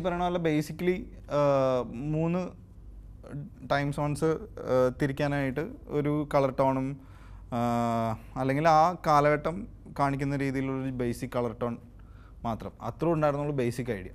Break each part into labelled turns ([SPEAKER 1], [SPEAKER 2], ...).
[SPEAKER 1] പറയണ പോലെ ബേസിക്കലി മൂന്ന് ടൈം സോൺസ് തിരിക്കാനായിട്ട് ഒരു കളർ ടോണും അല്ലെങ്കിൽ ആ കാലഘട്ടം കാണിക്കുന്ന രീതിയിലുള്ളൊരു ബേസിക് കളർ ടോൺ മാത്രം അത്രേ ഉണ്ടായിരുന്നുള്ളൂ ബേസിക് ഐഡിയ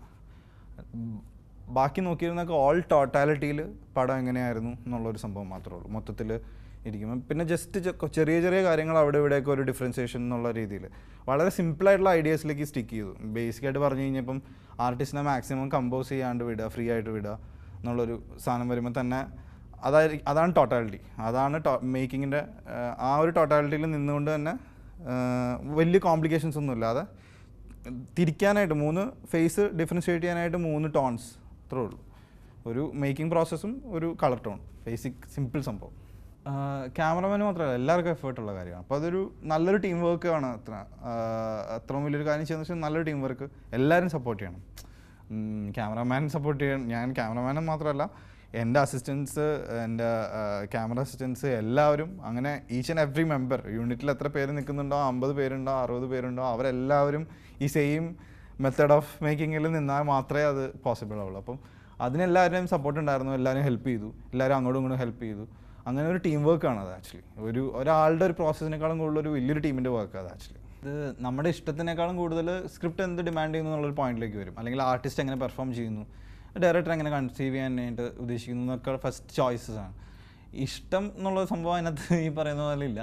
[SPEAKER 1] ബാക്കി നോക്കിയിരുന്നൊക്കെ ഓൾ ടോട്ടാലിറ്റിയിൽ പടം എങ്ങനെയായിരുന്നു എന്നുള്ളൊരു സംഭവം മാത്രമേ ഉള്ളൂ മൊത്തത്തിൽ ഇരിക്കുമ്പോൾ പിന്നെ ജസ്റ്റ് ചെറിയ ചെറിയ കാര്യങ്ങൾ അവിടെ ഇവിടെയൊക്കെ ഒരു ഡിഫറൻസിയേഷൻ എന്നുള്ള രീതിയിൽ വളരെ സിമ്പിളായിട്ടുള്ള ഐഡിയാസിലേക്ക് സ്റ്റിക്ക് ചെയ്തു ബേസിക്കായിട്ട് പറഞ്ഞു കഴിഞ്ഞപ്പം ആർട്ടിസ്റ്റിനെ മാക്സിമം കമ്പോസ് ചെയ്യാണ്ട് വിടുക ഫ്രീ ആയിട്ട് വിടുക എന്നുള്ളൊരു സാധനം വരുമ്പോൾ തന്നെ അതായത് അതാണ് ടോട്ടാലിറ്റി അതാണ് മേക്കിങ്ങിൻ്റെ ആ ഒരു ടോട്ടാലിറ്റിയിൽ നിന്നുകൊണ്ട് തന്നെ ആ, വലിയ കോംപ്ലിക്കേഷൻസ് ഒന്നും ഇല്ലാതെ തിരിക്കാനായിട്ട് മൂന്ന് ഫേസ് ഡിഫറൻഷിയേറ്റ് ചെയ്യാനായിട്ട് മൂന്ന് ടോൺസ് അത്രേ ഉള്ളൂ ഒരു മേക്കിംഗ് പ്രോസസ്സും ഒരു കളർ ടോൺ ബേസിക് സിമ്പിൾ സംഭവം ക്യാമറമാന് മാത്രമല്ല എല്ലാവർക്കും എഫേർട്ടുള്ള കാര്യമാണ് അപ്പോൾ അതൊരു നല്ലൊരു ടീം വർക്ക് ആണ് അത്ര ആ, അത്രയും വലിയൊരു കാര്യം ചെയ്യുന്ന വെച്ചാൽ നല്ലൊരു ടീം വർക്ക് എല്ലാവരും സപ്പോർട്ട് ചെയ്യണം ക്യാമറമാൻ സപ്പോർട്ട് ചെയ്യാൻ ഞാൻ ക്യാമറമാനും മാത്രമല്ല എൻ്റെ അസിസ്റ്റൻസ് എൻ്റെ ക്യാമറ അസിസ്റ്റൻസ് എല്ലാവരും അങ്ങനെ ഈച്ച് ആൻഡ് എവറി മെമ്പർ യൂണിറ്റിൽ എത്ര പേര് നിൽക്കുന്നുണ്ടോ അമ്പത് പേരുണ്ടോ അറുപത് പേരുണ്ടോ അവരെല്ലാവരും ഈ സെയിം മെത്തേഡ് ഓഫ് മേക്കിങ്ങിൽ നിന്നാൽ മാത്രമേ അത് പോസിബിൾ ആവുള്ളൂ അപ്പം അതിനെല്ലാവരുടെയും സപ്പോർട്ട് ഉണ്ടായിരുന്നു എല്ലാവരും ഹെൽപ്പ് ചെയ്തു എല്ലാവരും അങ്ങോട്ടും ഇങ്ങോട്ടും ഹെൽപ്പ് ചെയ്തു അങ്ങനെ ഒരു ടീം വർക്കാണ് അത് ആക്ച്വലി ഒരു ഒരാളുടെ ഒരു പ്രോസസ്സിനേക്കാളും കൂടുതൽ ഒരു വലിയൊരു ടീമിൻ്റെ വർക്ക് അത് ആക്ച്വലി ഇത് നമ്മുടെ ഇഷ്ടത്തിനേക്കാളും കൂടുതൽ സ്ക്രിപ്റ്റ് എന്ത് ഡിമാൻഡ് ചെയ്യുന്നു എന്നുള്ളൊരു പോയിന്റിലേക്ക് വരും അല്ലെങ്കിൽ ആർട്ടിസ്റ്റ് എങ്ങനെ പെർഫോം ചെയ്യുന്നു ഡയറക്ടർ എങ്ങനെ കൺസീവ് ചെയ്യാനായിട്ട് ഉദ്ദേശിക്കുന്നു എന്നൊക്കെ ഫസ്റ്റ് ചോയ്സസ് ആണ് ഇഷ്ടം എന്നുള്ള സംഭവം അതിനകത്ത് ഈ പറയുന്ന പോലെ ഇല്ല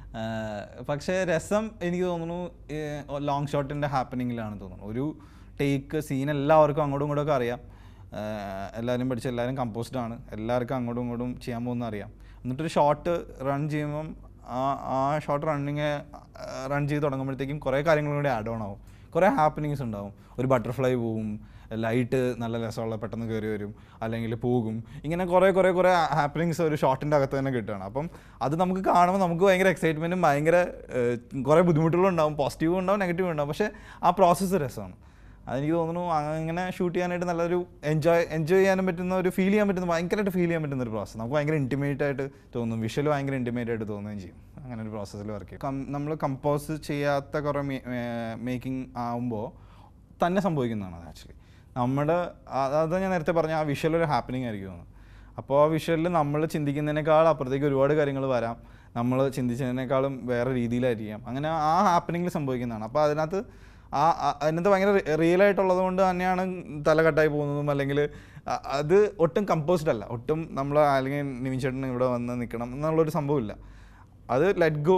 [SPEAKER 1] ആഹ് പക്ഷേ രസം എനിക്ക് തോന്നുന്നു ലോങ് ഷോട്ടിൻ്റെ ഹാപ്പനിങ്ങിലാണ് തോന്നുന്നു ഒരു ടേക്ക് സീൻ എല്ലാവർക്കും അങ്ങോട്ടും ഇങ്ങോട്ടും ഒക്കെ അറിയാം ആഹ് എല്ലാവരും പഠിച്ച എല്ലാവരും കമ്പോസ്ഡ് ആണ് എല്ലാവർക്കും അങ്ങോട്ടും ഇങ്ങോട്ടും ചെയ്യാൻ പോകുന്ന അറിയാം എന്നിട്ടൊരു ഷോട്ട് റൺ ചെയ്യുമ്പം ആ ആ ഷോട്ട് റണ്ണിങ് റൺ ചെയ്ത് തുടങ്ങുമ്പോഴത്തേക്കും കുറേ കാര്യങ്ങളും കൂടി ആഡ് ഓൺ ആവും കുറേ ഹാപ്പനിങ്സ് ഉണ്ടാവും ഒരു ബട്ടർഫ്ലൈ പോവും ലൈറ്റ് നല്ല രസമുള്ള പെട്ടെന്ന് കയറി വരും അല്ലെങ്കിൽ പോകും ഇങ്ങനെ കുറേ കുറേ കുറേ ഹാപ്പനിങ്സ് ഒരു ഷോട്ടിൻ്റെ അകത്ത് തന്നെ കിട്ടുകയാണ് അപ്പം അത് നമുക്ക് കാണുമ്പോൾ നമുക്ക് ഭയങ്കര എക്സൈറ്റ്മെൻറ്റും ഭയങ്കര ഏഹ്, കുറേ ബുദ്ധിമുട്ടുകളും ഉണ്ടാവും പോസിറ്റീവും ഉണ്ടാവും നെഗറ്റീവും ഉണ്ടാവും പക്ഷേ ആ പ്രോസസ്സ് രസമാണ് അതെനിക്ക് തോന്നുന്നു അങ്ങനെ ഷൂട്ട് ചെയ്യാനായിട്ട് നല്ലൊരു എൻജോയ് എൻജോയ് ചെയ്യാനും പറ്റുന്ന ഒരു ഫീൽ ചെയ്യാൻ പറ്റുന്ന ഭയങ്കരമായിട്ട് ഫീൽ ചെയ്യാൻ പറ്റുന്ന ഒരു പ്രോസസ്സ് നമുക്ക് ഭയങ്കര ഇൻറ്റിമേറ്റ് ആയിട്ട് തോന്നും വിഷ്വൽ ഭയങ്കര ഇൻറ്റിമേറ്റ് ആയിട്ട് തോന്നുകയും ചെയ്യും അങ്ങനെ ഒരു പ്രോസസ്സിൽ വർക്ക് ചെയ്യും നമ്മൾ കമ്പോസ് ചെയ്യാത്ത കുറേ മേക്കിംഗ് ആവുമ്പോൾ തന്നെ സംഭവിക്കുന്നതാണ് അത് ആക്ച്വലി നമ്മുടെ അത് ഞാൻ നേരത്തെ പറഞ്ഞ ആ വിഷ്വൽ ഒരു ഹാപ്പനിങ് ആയിരിക്കും തോന്നുന്നു അപ്പോൾ ആ വിഷ്വലിൽ നമ്മൾ ചിന്തിക്കുന്നതിനേക്കാൾ അപ്പുറത്തേക്ക് ഒരുപാട് കാര്യങ്ങൾ വരാം നമ്മൾ ചിന്തിച്ചതിനേക്കാളും വേറെ രീതിയിലായിരിക്കാം അങ്ങനെ ആ ഹാപ്പനിങ്ങിൽ സംഭവിക്കുന്നതാണ് അപ്പോൾ അതിനകത്ത് ആ ആ- അതിനകത്ത് ഭയങ്കര റിയൽ ആയിട്ടുള്ളത് കൊണ്ട് തന്നെയാണ് തല കട്ടായി പോകുന്നതും അല്ലെങ്കിൽ അ- അത് ഒട്ടും കമ്പോസ്ഡ് അല്ല ഒട്ടും നമ്മൾ അല്ലെങ്കിൽ നിവിൻ ചേട്ടൻ ഇവിടെ വന്ന് നിൽക്കണം എന്നുള്ളൊരു സംഭവമില്ല അത് ലെറ്റ് ഗോ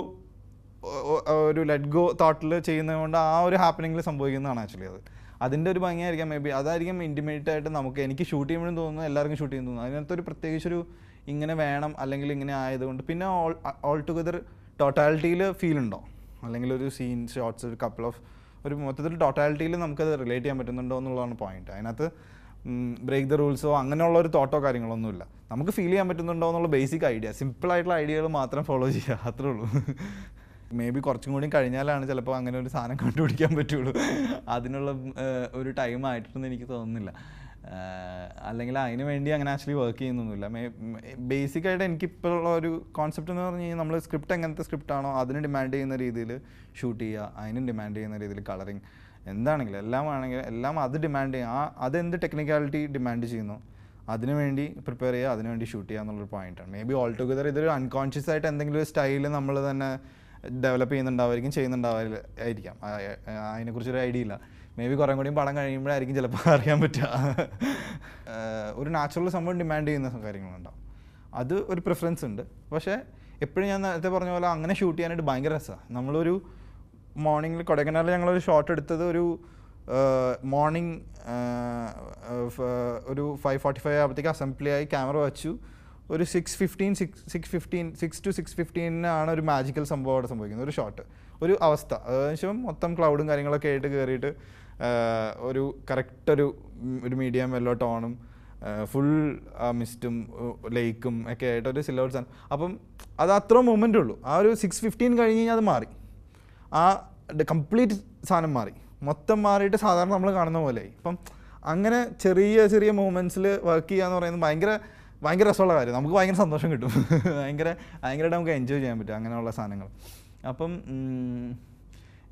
[SPEAKER 1] ഒരു ലെറ്റ് ഗോ തോട്ടിൽ ചെയ്യുന്നത് കൊണ്ട് ആ ഒരു ഹാപ്പനിങ്ങിൽ സംഭവിക്കുന്നതാണ് ആക്ച്വലി അത് അതിൻ്റെ ഒരു ഭംഗിയായിരിക്കാം മേ ബി അതായിരിക്കും ഇൻറ്റിമേറ്റ് ആയിട്ട് നമുക്ക് എനിക്ക് ഷൂട്ട് ചെയ്യുമ്പോഴും തോന്നുന്നു എല്ലാവർക്കും ഷൂട്ട് ചെയ്യുന്നു തോന്നുന്നു അതിനകത്തൊരു പ്രത്യേകിച്ചൊരു ഇങ്ങനെ വേണം അല്ലെങ്കിൽ ഇങ്ങനെ ആയതുകൊണ്ട് പിന്നെ ഓൾ ഓൾ ടുഗദർ ടോട്ടാലിറ്റിയിൽ ഫീൽ ഉണ്ടോ അല്ലെങ്കിൽ ഒരു സീൻ ഷോർട്സ് ഒരു കപ്പിൾ ഓഫ് ഒരു മൊത്തത്തിൽ ടോട്ടാലിറ്റിയിൽ നമുക്കത് റിലേറ്റ് ചെയ്യാൻ പറ്റുന്നുണ്ടോ എന്നുള്ളതാണ് പോയിന്റ് അതിനകത്ത് ബ്രേക്ക് ദ റൂൾസോ അങ്ങനെയുള്ള ഒരു തോട്ടോ കാര്യങ്ങളൊന്നുമില്ല നമുക്ക് ഫീൽ ചെയ്യാൻ പറ്റുന്നുണ്ടോ എന്നുള്ള ബേസിക് ഐഡിയ സിമ്പിൾ ആയിട്ടുള്ള ഐഡിയകൾ മാത്രം ഫോളോ ചെയ്യുക അത്രേ ഉള്ളൂ മേ ബി കുറച്ചും കൂടി കഴിഞ്ഞാലാണ് ചിലപ്പോൾ അങ്ങനെ ഒരു സാധനം കണ്ടുപിടിക്കാൻ പറ്റുള്ളൂ അതിനുള്ള ഏഹ്, ഒരു ടൈം ആയിട്ടൊന്നും എനിക്ക് തോന്നുന്നില്ല ഏഹ്, അല്ലെങ്കിൽ അതിന് വേണ്ടി അങ്ങനെ ആക്ച്വലി വർക്ക് ചെയ്യുന്നൊന്നുമില്ല മേ ബേസിക് ആയിട്ട് എനിക്കിപ്പോൾ ഉള്ള ഒരു കോൺസെപ്റ്റ് എന്ന് പറഞ്ഞു കഴിഞ്ഞാൽ നമ്മൾ സ്ക്രിപ്റ്റ് എങ്ങനത്തെ സ്ക്രിപ്റ്റ് ആണോ അതിന് ഡിമാൻഡ് ചെയ്യുന്ന രീതിയിൽ ഷൂട്ട് ചെയ്യുക അതിനും ഡിമാൻഡ് ചെയ്യുന്ന രീതിയിൽ കളറിങ് എന്താണെങ്കിലും എല്ലാം ആണെങ്കിൽ എല്ലാം അത് ഡിമാൻഡ് ചെയ്യും ആ അതെന്ത് ടെക്നിക്കാലിറ്റി ഡിമാൻഡ് ചെയ്യുന്നു അതിനു വേണ്ടി പ്രിപ്പയർ ചെയ്യുക അതിനു വേണ്ടി ഷൂട്ട് ചെയ്യുക എന്നുള്ളൊരു പോയിന്റാണ് മേ ബി ഓൾ ടുഗദർ ഇതൊരു അൺകോൺഷ്യസ് ആയിട്ട് എന്തെങ്കിലും ഒരു സ്റ്റൈൽ നമ്മൾ തന്നെ ഡെവലപ്പ് ചെയ്യുന്നുണ്ടാവായിരിക്കും ചെയ്യുന്നുണ്ടാവില്ല ആയിരിക്കാം ആ, ആ, അതിനെക്കുറിച്ചൊരു ഐഡിയ ഇല്ല മേ ബി കുറേ കൂടിയും പടം കഴിയുമ്പോഴായിരിക്കും ചിലപ്പോൾ അറിയാൻ പറ്റുക ആ, ഒരു നാച്ചുറൽ സംഭവം ഡിമാൻഡ് ചെയ്യുന്ന കാര്യങ്ങളുണ്ടാവും അത് ഒരു പ്രിഫറൻസ് ഉണ്ട് പക്ഷേ എപ്പോഴും ഞാൻ നേരത്തെ പറഞ്ഞ പോലെ അങ്ങനെ ഷൂട്ട് ചെയ്യാനായിട്ട് ഭയങ്കര രസമാണ് നമ്മളൊരു മോർണിംഗിൽ കൊടൈക്കനാലിൽ ഞങ്ങളൊരു ഷോട്ട് എടുത്തത് ഒരു മോർണിംഗ് ഒരു ഫൈവ് ഫോർട്ടി ഫൈവ് ആകുമ്പോഴത്തേക്ക് അസംബ്ലി ആയി ക്യാമറ വെച്ചു ഒരു six fifteen six six fifteen six two six ഫിഫ്റ്റീനാണ് ഒരു മാജിക്കൽ സംഭവം അവിടെ സംഭവിക്കുന്നത് ഒരു ഷോട്ട് ഒരു അവസ്ഥ ഏകദേശം മൊത്തം ക്ലൗഡും കാര്യങ്ങളൊക്കെ ആയിട്ട് കയറിയിട്ട് ഒരു കറക്റ്റ് ഒരു ഉം, ഒരു മീഡിയം യെല്ലോ ടോണും ഫുൾ മിസ്റ്റും ലേക്കും ഒക്കെ ആയിട്ട് ഒരു സിൽവർ സാധനം അപ്പം അത് അത്ര മൊമെൻ്റ് ഉള്ളൂ ആ ഒരു സിക്സ് ഫിഫ്റ്റീൻ കഴിഞ്ഞ് കഴിഞ്ഞാൽ അത് മാറി ആ കംപ്ലീറ്റ് സാധനം മാറി മൊത്തം മാറിയിട്ട് സാധാരണ നമ്മൾ കാണുന്ന പോലെയായി അപ്പം അങ്ങനെ ചെറിയ ചെറിയ മൂമെൻറ്റ്സിൽ വർക്ക് ചെയ്യുക എന്ന് പറയുന്നത് ഭയങ്കര ഭയങ്കര രസമുള്ള കാര്യം നമുക്ക് ഭയങ്കര സന്തോഷം കിട്ടും ഭയങ്കര ഭയങ്കരമായിട്ട് നമുക്ക് എൻജോയ് ചെയ്യാൻ പറ്റും അങ്ങനെയുള്ള സാധനങ്ങൾ അപ്പം ഉം,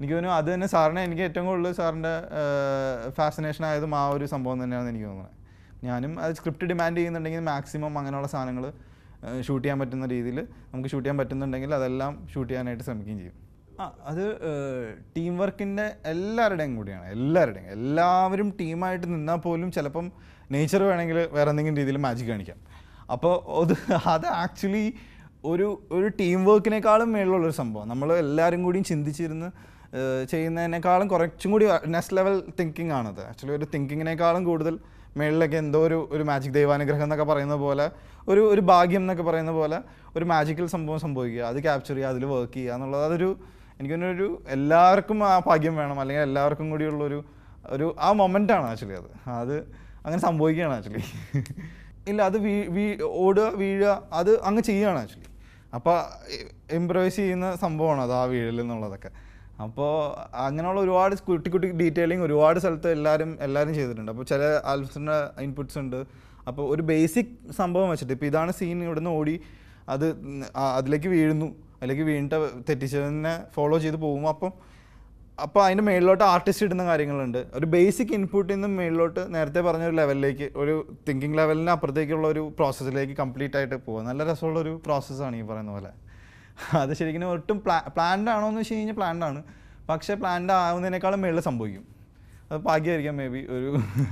[SPEAKER 1] എനിക്ക് തോന്നുന്നു അത് തന്നെ സാറിനെ എനിക്ക് ഏറ്റവും കൂടുതൽ സാറിൻ്റെ ഫാസിനേഷൻ ആയതും ആ ഒരു സംഭവം തന്നെയാണെന്ന് എനിക്ക് തോന്നുന്നത് ഞാനും അത് സ്ക്രിപ്റ്റ് ഡിമാൻഡ് ചെയ്യുന്നുണ്ടെങ്കിൽ മാക്സിമം അങ്ങനെയുള്ള സാധനങ്ങൾ ഷൂട്ട് ചെയ്യാൻ പറ്റുന്ന രീതിയിൽ നമുക്ക് ഷൂട്ട് ചെയ്യാൻ പറ്റുന്നുണ്ടെങ്കിൽ അതെല്ലാം ഷൂട്ട് ചെയ്യാനായിട്ട് ശ്രമിക്കുകയും ചെയ്യും ആ അത് ടീം വർക്കിൻ്റെ എല്ലാവരുടെയും കൂടിയാണ് എല്ലാവരുടെയും എല്ലാവരും ടീമായിട്ട് നിന്നാൽ പോലും ചിലപ്പം നേച്ചർ വേണമെങ്കിൽ വേറെ എന്തെങ്കിലും രീതിയിൽ മാജിക് കാണിക്കാം അപ്പോൾ അത് അത് ആക്ച്വലി ഒരു ഒരു ടീം വർക്കിനേക്കാളും മേളിലുള്ളൊരു സംഭവം നമ്മൾ എല്ലാവരും കൂടിയും ചിന്തിച്ചിരുന്ന് ഏഹ്, ചെയ്യുന്നതിനേക്കാളും കുറച്ചും കൂടി നെക്സ്റ്റ് ലെവൽ തിങ്കിങ് ആണത് ആക്ച്വലി ഒരു തിങ്കിങ്ങിനേക്കാളും കൂടുതൽ മേളിലൊക്കെ എന്തോ ഒരു ഒരു മാജിക് ദൈവാനുഗ്രഹം എന്നൊക്കെ പറയുന്ന പോലെ ഒരു ഒരു ഭാഗ്യം എന്നൊക്കെ പറയുന്ന പോലെ ഒരു മാജിക്കൽ സംഭവം സംഭവിക്കുക അത് ക്യാപ്ചർ ചെയ്യുക അതിൽ വർക്ക് ചെയ്യുക എന്നുള്ളത് അതൊരു എനിക്ക് തോന്നുന്നു ഒരു എല്ലാവർക്കും ആ ഭാഗ്യം വേണം അല്ലെങ്കിൽ എല്ലാവർക്കും കൂടിയുള്ളൊരു ഒരു ആ മൊമെൻ്റാണ് ആക്ച്വലി അത് അത് അങ്ങനെ സംഭവിക്കുകയാണ് ആക്ച്വലി ഇല്ല അത് വീ വീ ഓടുക വീഴുക അത് അങ്ങ് ചെയ്യുകയാണ് ആക്ച്വലി അപ്പോൾ ഇമ്പ്രവൈസ് ചെയ്യുന്ന സംഭവമാണ് അത് ആ വീഴൽ എന്നുള്ളതൊക്കെ അപ്പോൾ അങ്ങനെയുള്ള ഒരുപാട് കുട്ടി കുട്ടി ഡീറ്റെയിലിംഗ് ഒരുപാട് സ്ഥലത്ത് എല്ലാവരും എല്ലാവരും ചെയ്തിട്ടുണ്ട് അപ്പോൾ ചില ആൽഫസിൻ്റെ ഇൻപുട്സ് ഉണ്ട് അപ്പോൾ ഒരു ബേസിക് സംഭവം വെച്ചിട്ട് ഇപ്പോൾ ഇതാണ് സീൻ ഇവിടുന്ന് ഓടി അത് ആ- അതിലേക്ക് വീഴുന്നു അതിലേക്ക് വീണിട്ട് തെറ്റിച്ചതിനെ ഫോളോ ചെയ്ത് പോകുമ്പോൾ അപ്പം അപ്പോൾ അതിൻ്റെ മേളിലോട്ട് ആർട്ടിസ്റ്റ് ഇടുന്ന കാര്യങ്ങളുണ്ട് ഒരു ബേസിക് ഇൻപുട്ടിൽ നിന്ന് മേളിലോട്ട് നേരത്തെ പറഞ്ഞ ഒരു ലെവലിലേക്ക് ഒരു തിങ്കിങ് ലെവലിന് അപ്പുറത്തേക്കുള്ള ഒരു പ്രോസസ്സിലേക്ക് കംപ്ലീറ്റ് ആയിട്ട് പോകുക നല്ല രസമുള്ള ഒരു പ്രോസസ്സാണ് ഈ പറയുന്ന പോലെ അത് ശരിക്കും ഒട്ടും പ്ലാ പ്ലാൻഡ് ആണോ എന്ന് വെച്ച് കഴിഞ്ഞാൽ പ്ലാൻഡ് ആണ് പക്ഷേ പ്ലാൻഡ് ആവുന്നതിനേക്കാളും മേളിൽ സംഭവിക്കും അത് ഭാഗ്യമായിരിക്കാം മേ ബി ഒരു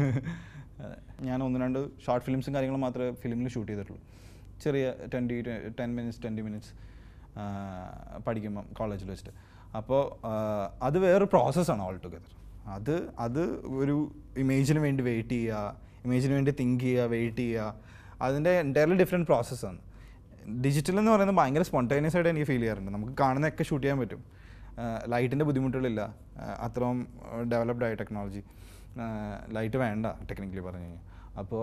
[SPEAKER 1] ഞാൻ ഒന്ന് രണ്ട് ഷോർട്ട് ഫിലിംസും കാര്യങ്ങളും മാത്രമേ ഫിലിമിൽ ഷൂട്ട് ചെയ്തിട്ടുള്ളൂ ചെറിയ twenty ten minutes twenty minutes പഠിക്കുമ്പം കോളേജിൽ വെച്ചിട്ട് അപ്പോൾ അത് വേറൊരു പ്രോസസ്സാണ് ഓൾ ടുഗദർ അത് അത് ഒരു ഇമേജിന് വേണ്ടി വെയിറ്റ് ചെയ്യുക ഇമേജിന് വേണ്ടി തിങ്ക് ചെയ്യുക വെയിറ്റ് ചെയ്യുക അതിൻ്റെ എൻറ്റയർലി ഡിഫറെൻറ്റ് പ്രോസസ്സാണ് ഡിജിറ്റൽ എന്ന് പറയുന്നത് ഭയങ്കര സ്പോണ്ടേനിയസ് ആയിട്ട് എനിക്ക് ഫീൽ ചെയ്യാറുണ്ട് നമുക്ക് കാണുന്നതൊക്കെ ഷൂട്ട് ചെയ്യാൻ പറ്റും ലൈറ്റിൻ്റെ ബുദ്ധിമുട്ടുകളില്ല ആ, അത്രയും ഡെവലപ്ഡ് ആയ ടെക്നോളജി ലൈറ്റ് വേണ്ട ടെക്നിക്കലി പറഞ്ഞു കഴിഞ്ഞാൽ അപ്പോൾ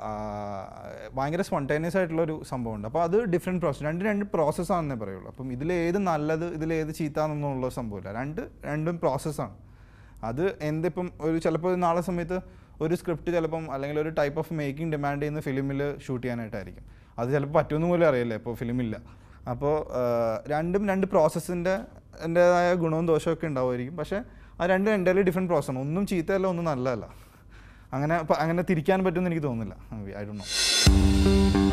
[SPEAKER 1] ഭയങ്കര സ്പോണ്ടേനിയസ് ആയിട്ടുള്ളൊരു സംഭവമുണ്ട് അപ്പോൾ അത് ഡിഫറെൻറ്റ് പ്രോസസ് രണ്ട് രണ്ട് പ്രോസസ്സാണെന്നേ പറയുള്ളൂ അപ്പം ഇതിലേത് നല്ലത് ഇതിലേത് ചീത്താന്നൊന്നുള്ള സംഭവമില്ല രണ്ട് രണ്ടും പ്രോസസ്സാണ് അത് എന്തിപ്പം ഒരു ചിലപ്പോൾ ഒരു നാളെ സമയത്ത് ഒരു സ്ക്രിപ്റ്റ് ചിലപ്പം അല്ലെങ്കിൽ ഒരു ടൈപ്പ് ഓഫ് മേക്കിംഗ് ഡിമാൻഡ് ചെയ്യുന്ന ഫിലിമിൽ ഷൂട്ട് ചെയ്യാനായിട്ടായിരിക്കും അത് ചിലപ്പോൾ പറ്റുമെന്ന് പോലും അറിയില്ല ഇപ്പോൾ ഫിലിമില്ല അപ്പോൾ രണ്ടും രണ്ട് പ്രോസസ്സിൻ്റെ എൻ്റേതായ ഗുണവും ദോഷമൊക്കെ ഉണ്ടാവുമായിരിക്കും പക്ഷേ ആ രണ്ടും എൻ്റയർലി ഡിഫറെൻറ്റ് പ്രോസസ്സാണ് ഒന്നും ചീത്തയല്ല ഒന്നും നല്ലതല്ല അങ്ങനെ പ- അങ്ങനെ തിരിക്കാൻ പറ്റുമെന്ന് എനിക്ക് തോന്നുന്നില്ല ഐ ഡോ നോ